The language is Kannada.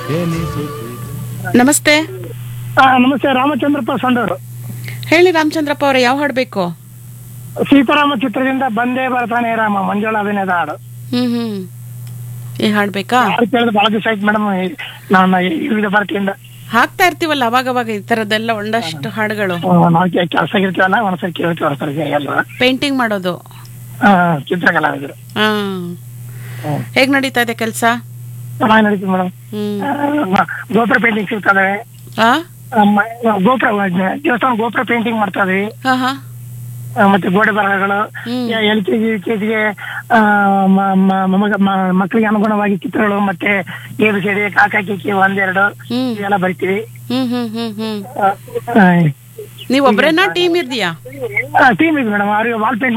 ನಮಸ್ತೆ ಆ, ನಮಸ್ತೆ ರಾಮಚಂದ್ರಪ್ಪ ಸಂಡೂರು ಹೇಳಿ ರಾಮಚಂದ್ರಪ್ಪ ಅವರೇ ಯಾವ ಹಾಡು ಬೇಕು ಸೀತಾರಾಮ ಚಿತ್ರದಿಂದ ಬಂದೇ ಬರ್ತಾನೆ ರಾಮ ಮಂಜುಳ ಅಭಿನಯದ ಹಾಡು ಹ್ಮ್ ಹ್ಮ್ ಈ ಹಾಡ್ ಬೇಕಾ ಹಾಡು ಕೇಳಿದ್ರೆ ಬಹಳ ದಿವಸ ಆಯ್ತು ಮೇಡಮ್ ನಾನು ಈ ವಿವಿಧ ಭಾರತಿಯಿಂದ ಹಾಕ್ತಾ ಇರ್ತೀವಲ್ಲ ಅವಾಗ ಅವಾಗ ಈ ತರದೆಲ್ಲ ಒಂದಷ್ಟು ಹಾಡುಗಳು ಆ, ನಾವು ಕೆಲಸ ಇರ್ತೀವಲ್ಲ ಒಂದ್ಸರಿ ಕೇಳ್ತೀವಿ ಒಂದ್ಸರಿ ಎಲ್ಲ ಪೇಂಟಿಂಗ್ ಮಾಡೋದು ಆ, ಚಿತ್ರಕಲಾವಿದರು ಹಾ ಹ್ಮ್. ಹೇಗ್ ನಡೀತಾ ಇದೆ ಕೆಲಸ ಚೆನ್ನಾಗಿ ನಡೀತೀವಿ ಮೇಡಮ್ ಹ್ಮ್ ಗೋಪುರ ಪೇಂಟಿಂಗ್ ಸಿಗ್ತದೆ ಆ ಆ, ಮ- ಗೋಪುರ ದೇವಸ್ಥಾನ ಗೋಪುರ ಪೇಂಟಿಂಗ್ ಮಾಡ್ತಾ ಇದೀವಿ ಹಾ ಹಾ ಆ, ಮತ್ತೆ ಗೋಡೆ ಬರಹಗಳು ಹ್ಮ್. L K G U K ಜಿಗೆ ಮಕ್ಕಳಿಗೆ ಅನುಗುಣವಾಗಿ ಚಿತ್ರಗಳು ಮತ್ತೆ ಏಳು ಸೇರಿ ಕಾಕ ಕಿಕ್ಕಿ ಒಂದೆರಡು ಹ್ಮ್ ಇವೆಲ್ಲ ಬರಿತೀವಿ ಹ್ಮ್ ಹ್ಮ್ ಹ್ಮ್ ಹ್ಮ್ ಆ, ನೀವ್ ಒಬ್ರೇನಾ ಟೀಮ್ ಇರ್ದಿಯಾ ಟೀಮ್ ಇದೆ ಮೇಡಮ್ ಅವ್ರಿಗೆ ವಾಲ್ ಪೇಂಟ್